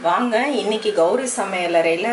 வாங்க இன்னைக்கு கௌரி சமையலறையில்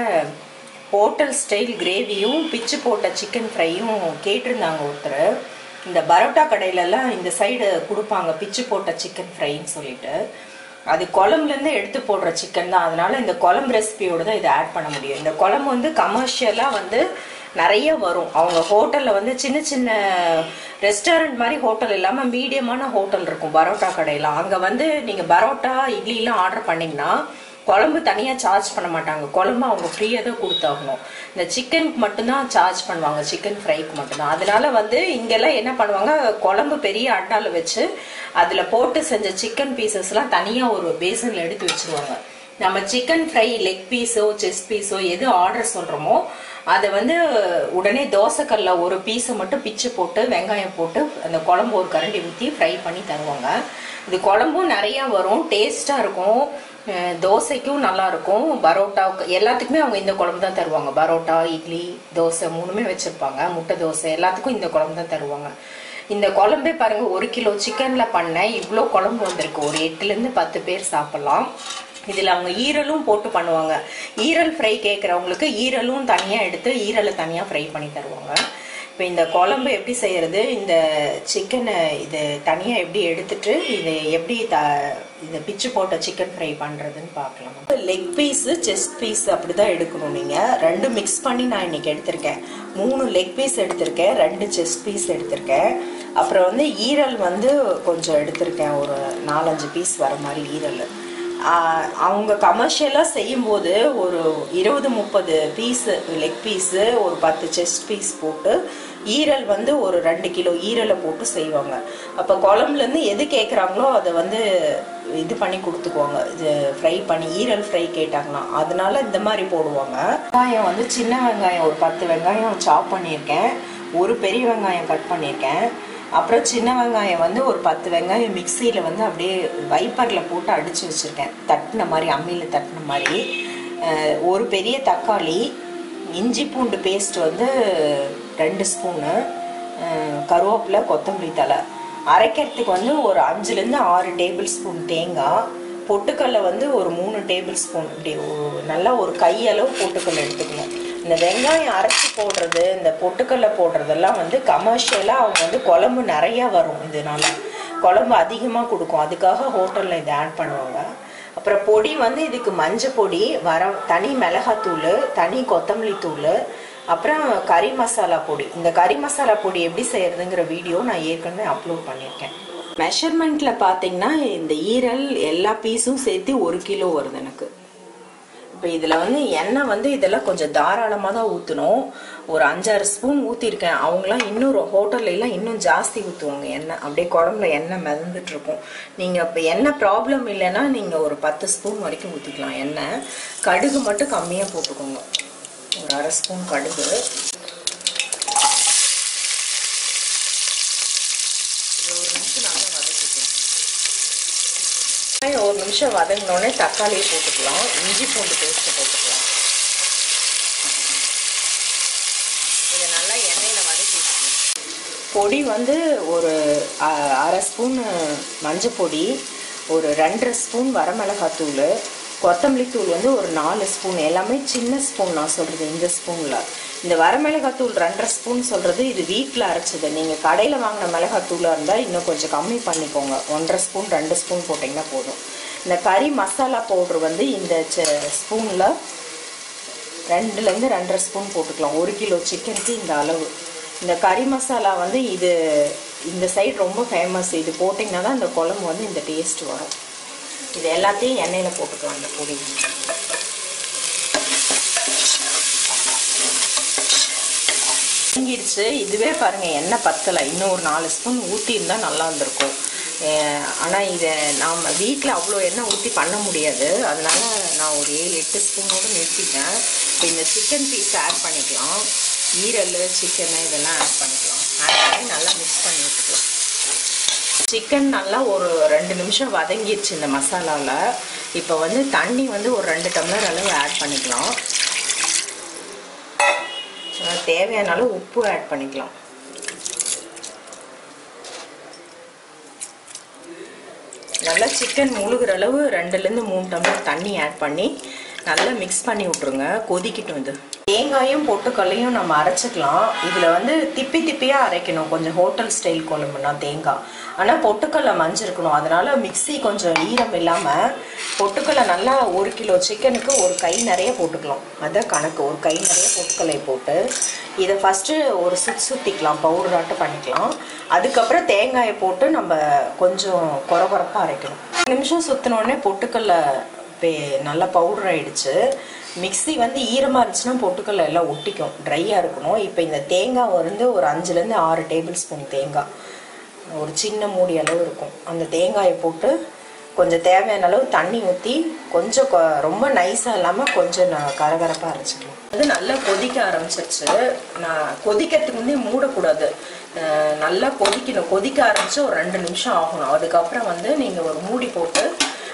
ஹோட்டல் ஸ்டைல் கிரேவியும் பிச்சு போட்ட சிக்கன் ஃப்ரையும் கேட்டிருந்தாங்க ஒருத்தர் இந்த பரோட்டா கடையிலலாம் இந்த சைடு கொடுப்பாங்க பிச்சு போட்ட சிக்கன் ஃப்ரைன்னு சொல்லிட்டு அது குழம்புலேருந்து எடுத்து போடுற சிக்கன் தான் அதனால இந்த குழம்பு ரெசிபியோட தான் இதை ஆட் பண்ண முடியும் இந்த குழம்பு வந்து கமர்ஷியலாக வந்து நிறைய வரும் அவங்க ஹோட்டலில் வந்து சின்ன சின்ன ரெஸ்டாரண்ட் மாதிரி ஹோட்டல் இல்லாமல் மீடியமான ஹோட்டல் இருக்கும் பரோட்டா கடையில் அங்கே வந்து நீங்கள் பரோட்டா இட்லிலாம் ஆர்டர் பண்ணிங்கன்னா குழம்பு தனியாக சார்ஜ் பண்ண மாட்டாங்க குழம்பு அவங்க ஃப்ரீயாக தான் கொடுத்தாகணும் இந்த சிக்கனுக்கு மட்டும்தான் சார்ஜ் பண்ணுவாங்க சிக்கன் ஃப்ரைக்கு மட்டும்தான் அதனால வந்து இங்கெல்லாம் என்ன பண்ணுவாங்க குழம்பு பெரிய அண்டாவில் வச்சு அதில் போட்டு செஞ்ச சிக்கன் பீசஸ்லாம் தனியாக ஒரு பேசனில் எடுத்து வச்சுருவாங்க நம்ம சிக்கன் ஃப்ரை லெக் பீஸோ செஸ்ட் பீஸோ எது ஆர்டர் சொல்கிறோமோ அதை வந்து உடனே தோசைக்கல்ல ஒரு பீஸை மட்டும் பிச்சு போட்டு வெங்காயம் போட்டு அந்த குழம்பு ஒரு கரண்டி ஊற்றி ஃப்ரை பண்ணி தருவாங்க இது குழம்பும் நிறையா வரும் டேஸ்ட்டாக இருக்கும் அஹ் தோசைக்கும் நல்லா இருக்கும் பரோட்டாவுக்கு எல்லாத்துக்குமே அவங்க இந்த குழம்பு தான் தருவாங்க பரோட்டா இட்லி தோசை மூணுமே வச்சுருப்பாங்க முட்டை தோசை எல்லாத்துக்கும் இந்த குழம்பு தான் தருவாங்க இந்த குழம்பே பாருங்க ஒரு கிலோ சிக்கன்ல பண்ணேன் இவ்வளோ குழம்பு வந்திருக்கு ஒரு எட்டுலேருந்து பத்து பேர் சாப்பிடலாம் இதில் அவங்க ஈரலும் போட்டு பண்ணுவாங்க ஈரல் ஃப்ரை கேட்குறவங்களுக்கு ஈரலும் தனியாக எடுத்து ஈரலை தனியாக ஃப்ரை பண்ணி தருவாங்க இப்போ இந்த குழம்பு எப்படி செய்யறது இந்த சிக்கனை இது தனியாக எப்படி எடுத்துட்டு இது எப்படி த இந்த பிச்சு போட்ட சிக்கன் ஃப்ரை பண்ணுறதுன்னு பார்க்கலாம் லெக் பீஸு செஸ்ட் பீஸ் அப்படி தான் எடுக்கணும் நீங்கள் ரெண்டு மிக்ஸ் பண்ணி நான் இன்னைக்கு எடுத்திருக்கேன் மூணு லெக் பீஸ் எடுத்திருக்கேன் ரெண்டு செஸ்ட் பீஸ் எடுத்திருக்கேன் அப்புறம் வந்து ஈரல் வந்து கொஞ்சம் எடுத்திருக்கேன் ஒரு நாலஞ்சு பீஸ் வர மாதிரி ஈரல் ஆஹ் அவங்க கமர்ஷியலாக செய்யும்போது ஒரு இருபது முப்பது பீஸு லெக் பீஸு ஒரு பத்து செஸ்ட் பீஸ் போட்டு ஈரல் வந்து ஒரு ரெண்டு கிலோ ஈரலை போட்டு செய்வாங்க அப்போ குழம்புலேருந்து எது கேட்குறாங்களோ அதை வந்து இது பண்ணி கொடுத்துக்குவாங்க இது ஃப்ரை பண்ணி ஈரல் ஃப்ரை கேட்டாங்கன்னா அதனால இந்த மாதிரி போடுவாங்க வெங்காயம் வந்து சின்ன வெங்காயம் ஒரு பத்து வெங்காயம் சாப் பண்ணியிருக்கேன் ஒரு பெரிய வெங்காயம் கட் பண்ணியிருக்கேன் அப்புறம் சின்ன வெங்காயம் வந்து ஒரு பத்து வெங்காயம் மிக்சியில் வந்து அப்படியே வைப்பரில் போட்டு அடித்து வச்சுருக்கேன் தட்டின மாதிரி அம்மியில் தட்டின மாதிரி அஹ் ஒரு பெரிய தக்காளி இஞ்சி பூண்டு பேஸ்ட் வந்து ரெண்டு ஸ்பூனு கருவேப்பிலை கொத்தமல்லி தலை அரைக்கிறதுக்கு வந்து ஒரு அஞ்சுலேருந்து ஆறு டேபிள் ஸ்பூன் தேங்காய் பொட்டுக்கல்லை வந்து ஒரு மூணு டேபிள் ஸ்பூன் இப்படி ஒரு- நல்லா ஒரு கையளவு பொட்டுக்கல்லை எடுத்துக்கணும் இந்த வெங்காயம் அரைச்சி போடுறது இந்த பொட்டுக்கல்லை போடுறதெல்லாம் வந்து கமர்ஷியலாக அவங்க வந்து குழம்பு நிறையா வரும் இதனால குழம்பு அதிகமாக கொடுக்கும் அதுக்காக ஹோட்டலில் இதை ஆட் பண்ணுவாங்க அப்புறம் பொடி வந்து இதுக்கு மஞ்சள் பொடி வர தனி மிளகாத்தூள் தனி கொத்தமல்லி தூள் அப்புறம் கறி மசாலா பொடி இந்த கறி மசாலா பொடி எப்படி செய்யறதுங்கிற வீடியோ நான் ஏற்கனவே அப்லோட் பண்ணியிருக்கேன் மெஷர்மெண்ட்ல பார்த்தீங்கன்னா இந்த ஈரல் எல்லா பீஸும் சேர்த்து ஒரு கிலோ வருது எனக்கு இப்போ இதில் வந்து எண்ணெய் வந்து இதெல்லாம் கொஞ்சம் தாராளமாக தான் ஊற்றணும் ஒரு அஞ்சாறு ஸ்பூன் ஊற்றிருக்கேன் அவங்களாம் இன்னும் ஹோட்டல்ல எல்லாம் இன்னும் ஜாஸ்தி ஊற்றுவாங்க எண்ணெய் அப்படியே குழம்புல எண்ணெய் மிதந்துட்டு இருக்கும் நீங்கள் இப்போ எண்ணெய் ப்ராப்ளம் இல்லைன்னா நீங்கள் ஒரு பத்து ஸ்பூன் வரைக்கும் ஊற்றிக்கலாம் எண்ணெய் கடுகு மட்டும் கம்மியாக போட்டுக்கோங்க ஒரு அரை ஸ்பூன் கடுகு இது ஒரு நிமிஷம் நல்லா வதக்கிக்கலாம் வெங்காயம் ஒரு நிமிஷம் வதங்கினோடனே தக்காளியை போட்டுக்கலாம் இஞ்சி பூண்டு பேஸ்ட்டு போட்டுக்கலாம் இதை நல்லா எண்ணெயில் வதக்கி விட்டுக்கலாம் பொடி வந்து ஒரு அ- அரை ஸ்பூன் மஞ்சள் பொடி ஒரு ரெண்டரை ஸ்பூன் வரமிளகாத்தூள் கொத்தமல்லி தூள் வந்து ஒரு நாலு ஸ்பூன் எல்லாமே சின்ன ஸ்பூன் நான் சொல்கிறது இந்த ஸ்பூனில் இந்த வரமிளகாத்தூள் ரெண்டரை ஸ்பூன் சொல்கிறது இது வீட்டில் அரைச்சது நீங்கள் கடையில் வாங்கின மிளகாத்தூளாக இருந்தால் இன்னும் கொஞ்சம் கம்மி பண்ணிக்கோங்க ஒன்றரை ஸ்பூன் ரெண்டு ஸ்பூன் போட்டிங்கன்னா போதும் இந்த கறி மசாலா பவுட்ரு வந்து இந்த ஸ்பூனில் ரெண்டுலேருந்து ரெண்டரை ஸ்பூன் போட்டுக்கலாம் ஒரு கிலோ சிக்கனுக்கு இந்த அளவு இந்த கறி மசாலா வந்து இது இந்த சைடு ரொம்ப ஃபேமஸ் இது போட்டிங்கன்னா தான் இந்த குழம்பு வந்து இந்த டேஸ்ட் வரும் இது எல்லாத்தையும் எண்ணெயில் போட்டுக்கலாம் இந்த பொடி இறங்கிடுச்சு இதுவே பாருங்க எண்ணெய் பத்தலை இன்னும் ஒரு நாலு ஸ்பூன் ஊற்றிருந்தா நல்லா இருந்திருக்கும் ஆனால் இதை நாம் வீட்டில் அவ்வளோ எண்ணெய் ஊற்றி பண்ண முடியாது அதனால நான் ஒரு ஏழு எட்டு ஸ்பூனோடு நிறுத்திட்டேன் இப்போ இந்த சிக்கன் பீஸ் ஆட் பண்ணிக்கலாம் ஈரல் சிக்கனு இதெல்லாம் ஆட் பண்ணிக்கலாம் ஆட் பண்ணி நல்லா மிக்ஸ் பண்ணி விட்டுக்கலாம் சிக்கன் நல்லா ஒரு ரெண்டு நிமிஷம் வதங்கிடுச்சு இந்த மசாலாவில் இப்போ வந்து தண்ணி வந்து ஒரு ரெண்டு டம்ளர் அளவு ஆட் பண்ணிக்கலாம் அஹ் தேவையான அளவு உப்பு ஆட் பண்ணிக்கலாம் இந்த நல்லா சிக்கன் முழுகிற அளவு ரெண்டுலேருந்து மூணு டம்ளர் தண்ணி ஆட் பண்ணி நல்லா மிக்ஸ் பண்ணி விட்ருங்க கொதிக்கிட்டு வந்து தேங்காயும் பொட்டுக்கல்லையும் நம்ம அரைச்சிக்கலாம் இதில் வந்து திப்பி திப்பியாக அரைக்கணும் கொஞ்சம் ஹோட்டல் ஸ்டைல் குழம்புனா தேங்காய் ஆனால் பொட்டுக்கல்லை மஞ்சிருக்கணும் அதனால மிக்ஸி கொஞ்சம் ஈரம் இல்லாமல் பொட்டுக்கல்லை நல்லா ஒரு கிலோ சிக்கனுக்கு ஒரு கை நிறைய போட்டுக்கலாம் அதான் கணக்கு ஒரு கை நிறைய பொட்டுக்கல்லை போட்டு இதை ஃபஸ்ட்டு ஒரு சுத் சுற்றிக்கலாம் பவுடராட்டம் பண்ணிக்கலாம் அதுக்கப்புறம் தேங்காயை போட்டு நம்ம கொஞ்சம் குறை குறைப்பாக அரைக்கணும் நிமிஷம் சுற்றினோடனே பொட்டுக்கல்லை இப்போ நல்லா பவுடர் ஆயிடுச்சு மிக்ஸி வந்து ஈரமாக இருந்துச்சுன்னா பொட்டுக்கல்ல எல்லாம் ஒட்டிக்கும் ட்ரையாக இருக்கணும் இப்போ இந்த தேங்காய் வந்து ஒரு அஞ்சுலேருந்து ஆறு டேபிள் ஸ்பூன் தேங்காய் ஒரு சின்ன மூடி அளவு இருக்கும் அந்த தேங்காயை போட்டு கொஞ்சம் தேவையான அளவு தண்ணி ஊற்றி கொஞ்சம் கொ- ரொம்ப நைஸாக இல்லாமல் கொஞ்சம் நான் கரகரப்பாக அரைச்சிக்கலாம் அது நல்லா கொதிக்க ஆரம்பிச்சிருச்சு நான் கொதிக்கிறதுக்கு முன்னே மூடக்கூடாது அஹ் நல்லா கொதிக்கணும் கொதிக்க ஆரம்பிச்சு ஒரு ரெண்டு நிமிஷம் ஆகணும் அதுக்கப்புறம் வந்து நீங்கள் ஒரு மூடி போட்டு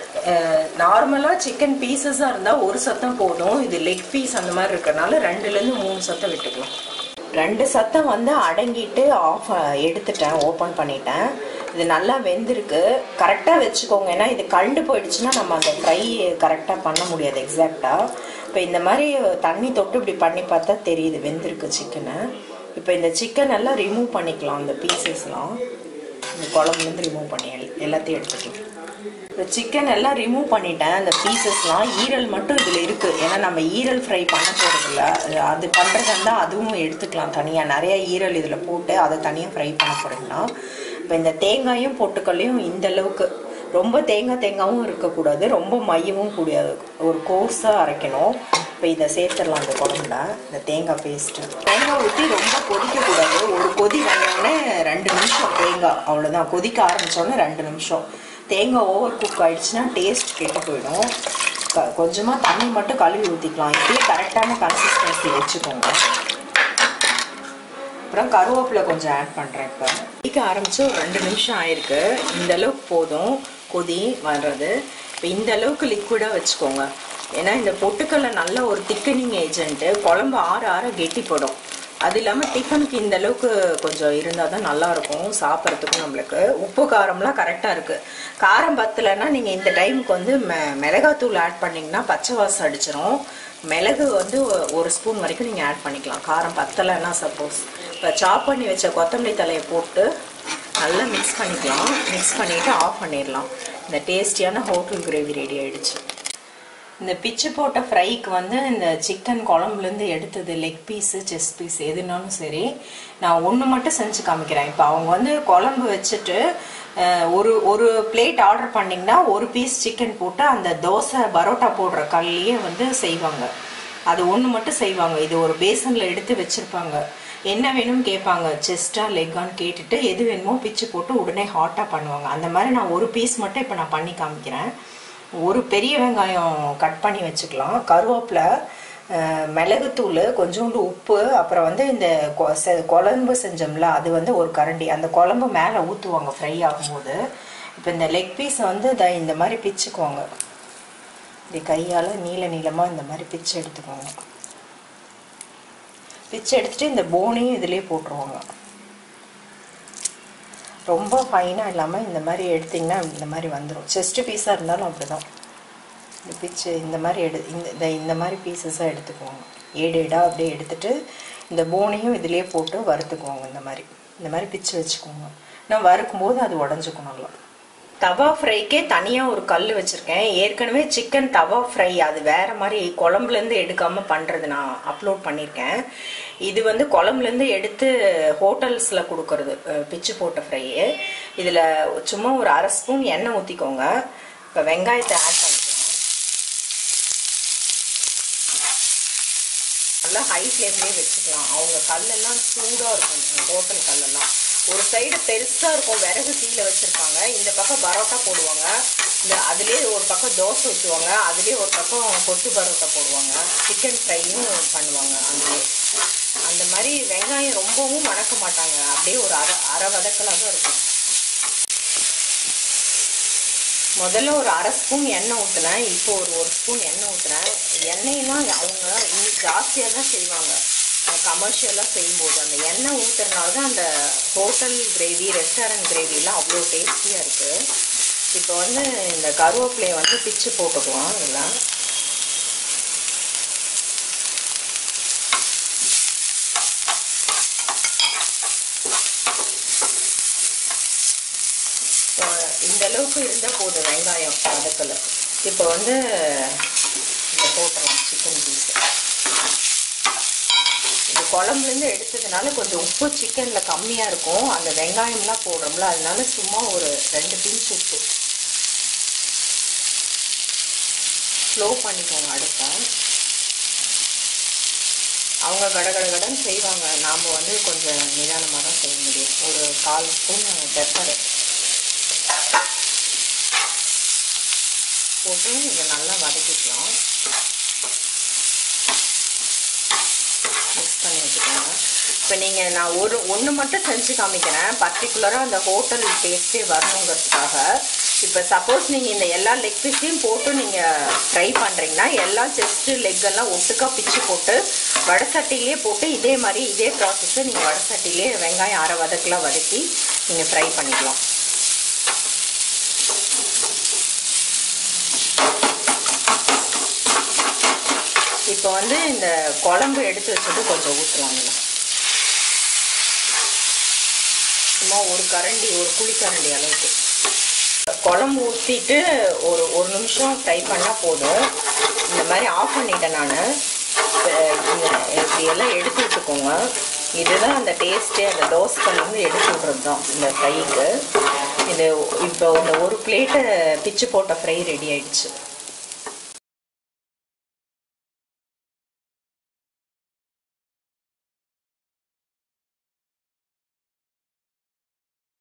நார்மலாக சிக்கன் பீசஸாக இருந்தால் ஒரு சத்தம் போதும் இது லெக் பீஸ் அந்த மாதிரி இருக்கறனால ரெண்டுலேருந்து மூணு சத்தம் விட்டுக்கலாம் ரெண்டு சத்தம் வந்து அடங்கிட்டு ஆஃப் எடுத்துட்டேன் ஓப்பன் பண்ணிட்டேன் இது நல்லா வெந்திருக்கு கரெக்டாக வச்சுக்கோங்க ஏன்னா இது கண்டு போயிடுச்சுன்னா நம்ம அந்த ஃப்ரை கரெக்டாக பண்ண முடியாது எக்ஸாக்டாக இப்போ இந்த மாதிரி தண்ணி தொட்டு இப்படி பண்ணி பார்த்தா தெரியுது வெந்திருக்கு சிக்கனை இப்போ இந்த சிக்கன் எல்லாம் ரிமூவ் பண்ணிக்கலாம் அந்த பீசஸ்லாம் இந்த குழம்புலேருந்து ரிமூவ் பண்ணி எல்- எல்லாத்தையும் எடுத்துக்கலாம் இந்த சிக்கன் எல்லாம் ரிமூவ் பண்ணிட்டேன் அந்த பீசஸ்லாம் ஈரல் மட்டும் இதில் இருக்குது ஏன்னா நம்ம ஈரல் ஃப்ரை பண்ண போகிறதில்ல அது பண்ணுறதா இருந்தால் அதுவும் எடுத்துக்கலாம் தனியாக நிறைய ஈரல் இதில் போட்டு அதை தனியாக ஃப்ரை பண்ண போகிறீங்கன்னா இப்போ இந்த தேங்காயும் பொட்டுக்கல்லையும் இந்த அளவுக்கு ரொம்ப தேங்காய் தேங்காயும் இருக்கக்கூடாது ரொம்ப மையமும் கூடாது ஒரு கோர்ஸாக அரைக்கணும் இப்போ இதை சேர்த்துடலாம் அந்த குழம்புல இந்த தேங்காய் பேஸ்ட்டு தேங்காய் ஊற்றி ரொம்ப கொதிக்கக்கூடாது ஒரு கொதி வந்தோடனே ரெண்டு நிமிஷம் தேங்காய் அவ்வளோதான் கொதிக்க ஆரம்பித்தோடனே ரெண்டு நிமிஷம் தேங்காய் ஓவர் குக் ஆயிடுச்சுன்னா டேஸ்ட் கெட்டு போயிடும் க- கொஞ்சமா தண்ணி மட்டும் கழுவி ஊற்றிக்கலாம் இப்படியே கரெக்டான கன்சிஸ்டன்சி வச்சுக்கோங்க அப்புறம் கருவேப்பிலை கொஞ்சம் ஆட் பண்ணுறேன் இப்போ கொதிக்க ஆரம்பிச்சு ஒரு ரெண்டு நிமிஷம் ஆயிருக்கு இந்த அளவுக்கு போதும் கொதி வர்றது இப்போ இந்த அளவுக்கு லிக்விடாக வச்சுக்கோங்க ஏன்னா இந்த பொட்டுக்கல்ல நல்ல ஒரு திக்கனிங் ஏஜென்ட்டு குழம்பு ஆற ஆற கெட்டிப்படும் அது இல்லாமல் டிஃபனுக்கு இந்த அளவுக்கு கொஞ்சம் இருந்தால் தான் நல்லா இருக்கும் சாப்பிட்றதுக்கும் நம்மளுக்கு உப்பு காரம்லாம் கரெக்டாக இருக்குது காரம் பத்தலைன்னா நீங்கள் இந்த டைமுக்கு வந்து மெ மிளகாத்தூள் ஆட் பண்ணிங்கன்னா பச்சை வாசம் அடிச்சிரும் மிளகு வந்து ஒ- ஒரு ஸ்பூன் வரைக்கும் நீங்கள் ஆட் பண்ணிக்கலாம் காரம் பத்தலைன்னா சப்போஸ் இப்போ சாப் பண்ணி வச்ச கொத்தமல்லி தலையை போட்டு நல்லா மிக்ஸ் பண்ணிக்கலாம் மிக்ஸ் பண்ணிவிட்டு ஆஃப் பண்ணிடலாம் இந்த டேஸ்டியான ஹோட்டல் கிரேவி ரெடி ஆயிடுச்சு இந்த பிச்சு போட்ட ஃப்ரைக்கு வந்து இந்த சிக்கன் குழம்புலேருந்து எடுத்தது லெக் பீஸு செஸ்ட் பீஸ் எதுனாலும் சரி நான் ஒன்று மட்டும் செஞ்சு காமிக்கிறேன் இப்போ அவங்க வந்து குழம்பு வச்சுட்டு அஹ், ஒரு ஒரு பிளேட் ஆர்டர் பண்ணிங்கன்னா ஒரு பீஸ் சிக்கன் போட்டு அந்த தோசை பரோட்டா போடுற கல்லையே வந்து செய்வாங்க அது ஒன்று மட்டும் செய்வாங்க இது ஒரு பேசனில் எடுத்து வச்சுருப்பாங்க என்ன வேணும்னு கேட்பாங்க செஸ்டா லெக்கான்னு கேட்டுட்டு எது வேணுமோ பிச்சு போட்டு உடனே ஹாட்டாக பண்ணுவாங்க அந்த மாதிரி நான் ஒரு பீஸ் மட்டும் இப்போ நான் பண்ணி காமிக்கிறேன் ஒரு பெரிய வெங்காயம் கட் பண்ணி வச்சுக்கலாம் கருவேப்பிலை அஹ், மிளகுத்தூள் கொஞ்சோண்டு உப்பு அப்புறம் வந்து இந்த கொ- செ- குழம்பு செஞ்சோம்ல அது வந்து ஒரு கரண்டி அந்த குழம்பு மேலே ஊற்றுவாங்க ஃப்ரை ஆகும்போது இப்போ இந்த லெக் பீஸை வந்து இதை இந்த மாதிரி பிச்சுக்குவாங்க இப்படி கையால் நீள நீளமாக இந்த மாதிரி பிச்சு எடுத்துக்குவாங்க பிச்சு எடுத்துட்டு இந்த போனையும் இதிலே போட்டுருவாங்க ரொம்ப ஃபைனாக இல்லாமல் இந்த மாதிரி எடுத்திங்கன்னா இந்த மாதிரி வந்துடும் செஸ்ட் பீஸாக இருந்தாலும் அப்படிதான் இந்த பிச்சு இந்த மாதிரி எடு இந்த இந்த இந்த மாதிரி பீசஸாக எடுத்துக்குவாங்க ஏடு ஏடாக அப்படியே எடுத்துட்டு இந்த போனையும் இதிலே போட்டு வறுத்துக்குவாங்க இந்த மாதிரி இந்த மாதிரி பிச்சு வச்சுக்குவாங்க நான் வறுக்கும்போது அது உடஞ்சிக்கும் நல்லா தவா ஃப்ரைக்கே தனியாக ஒரு கல் வச்சுருக்கேன் ஏற்கனவே சிக்கன் தவா ஃப்ரை அது வேற மாதிரி குழம்புலேருந்து எடுக்காமல் பண்ணுறது நான் அப்லோட் பண்ணியிருக்கேன் இது வந்து குழம்புலேருந்து எடுத்து ஹோட்டல்ஸில் கொடுக்கறது அஹ், பிச்சு போட்ட ஃப்ரையு இதில் சும்மா ஒரு அரை ஸ்பூன் எண்ணெய் ஊற்றிக்கோங்க இப்போ வெங்காயத்தை ஆட் பண்ணிக்கோங்க நல்லா ஹை ஃப்ளேம்லேயே வச்சுக்கலாம் அவங்க கல்லெல்லாம் சூடாக இருக்கும் ஹோட்டல் கல்லெல்லாம் ஒரு சைடு பெருசாக இருக்கும் விறகு கீழே வச்சுருப்பாங்க இந்த பக்கம் பரோட்டா போடுவாங்க இந்த அதுலேயே ஒரு பக்கம் தோசை ஊற்றுவாங்க அதுலேயே ஒரு பக்கம் கொத்து பரோட்டா போடுவாங்க சிக்கன் ஃப்ரையும் பண்ணுவாங்க அதுலேயே அந்த மாதிரி வெங்காயம் ரொம்பவும் வதக்க மாட்டாங்க அப்படியே ஒரு அரை அரை வதக்கலாக தான் இருக்கும் முதல்ல ஒரு அரை ஸ்பூன் எண்ணெய் ஊற்றுனேன் இப்போ ஒரு ஒரு ஸ்பூன் எண்ணெய் ஊற்றுனேன் எண்ணெயெல்லாம் அவங்க இன்னும் ஜாஸ்தியாக தான் செய்வாங்க கமர்ஷியலாக செய்யும்போது அந்த எண்ணெய் ஊற்றுறதுனால தான் அந்த ஹோட்டல் கிரேவி ரெஸ்டாரண்ட் கிரேவிலாம் அவ்வளோ டேஸ்டியாக இருக்குது இப்போ வந்து இந்த கருவேப்பிலையை வந்து பிச்சு போட்டுக்குவோம் இதெல்லாம் இப்போ இந்த அளவுக்கு இருந்தால் போதும் வெங்காயம் வதக்கல இப்போ வந்து இதை போட்டுறோம் சிக்கன் பீஸ் இது குழம்புலேருந்து எடுத்ததுனால கொஞ்சம் உப்பு சிக்கனில் கம்மியாக இருக்கும் அந்த வெங்காயம்லாம் போடுறோம்ல அதனால சும்மா ஒரு ரெண்டு பிஞ்ச் உப்பு ஸ்லோ பண்ணிக்கோங்க அடுப்பை அவங்க கட கட கடன்னு செய்வாங்க நாம் வந்து கொஞ்சம் நிதானமாக தான் செய்ய முடியும் ஒரு கால் ஸ்பூன் பெப்பர் போட்டு இதை நல்லா வதக்கிக்கலாம் மிக்ஸ் பண்ணி வச்சுக்கோங்க இப்போ நீங்கள் நான் ஒரு ஒன்று மட்டும் செஞ்சு காமிக்கிறேன் பர்டிகுலராக அந்த ஹோட்டல் டேஸ்ட்டே வரணுங்கிறதுக்காக இப்போ சப்போஸ் நீங்கள் இந்த எல்லா லெக் பீஸையும் போட்டு நீங்கள் ஃப்ரை பண்ணுறீங்கன்னா எல்லா செஸ்ட்டு லெக்கெல்லாம் ஒட்டுக்கா பிச்சு போட்டு வடை சட்டிலே போட்டு இதே மாதிரி இதே ப்ராசஸை நீங்கள் வடை சட்டிலே வெங்காயம் அரை வதக்கெலாம் வதக்கி நீங்கள் ஃப்ரை பண்ணிக்கலாம் இப்போ வந்து இந்த குழம்பு எடுத்து வச்சது கொஞ்சம் ஊற்றலாம் சும்மா ஒரு கரண்டி ஒரு குழிக்கரண்டி அளவுக்கு குழம்பு ஊற்றிட்டு ஒரு ஒரு நிமிஷம் ஃப்ரை பண்ணால் போதும் இந்த மாதிரி ஆஃப் பண்ணிட்டேன் நான் இப்படி எல்லாம் எடுத்து விட்டுக்கோங்க இதுதான் அந்த டேஸ்ட்டே அந்த தோசைக்கல்லேருந்து எடுத்து விட்றது தான் இந்த ஃப்ரைக்கு இது இப்போ இந்த ஒரு பிளேட்டு பிச்சு போட்ட ஃப்ரை ரெடி ஆயிடுச்சு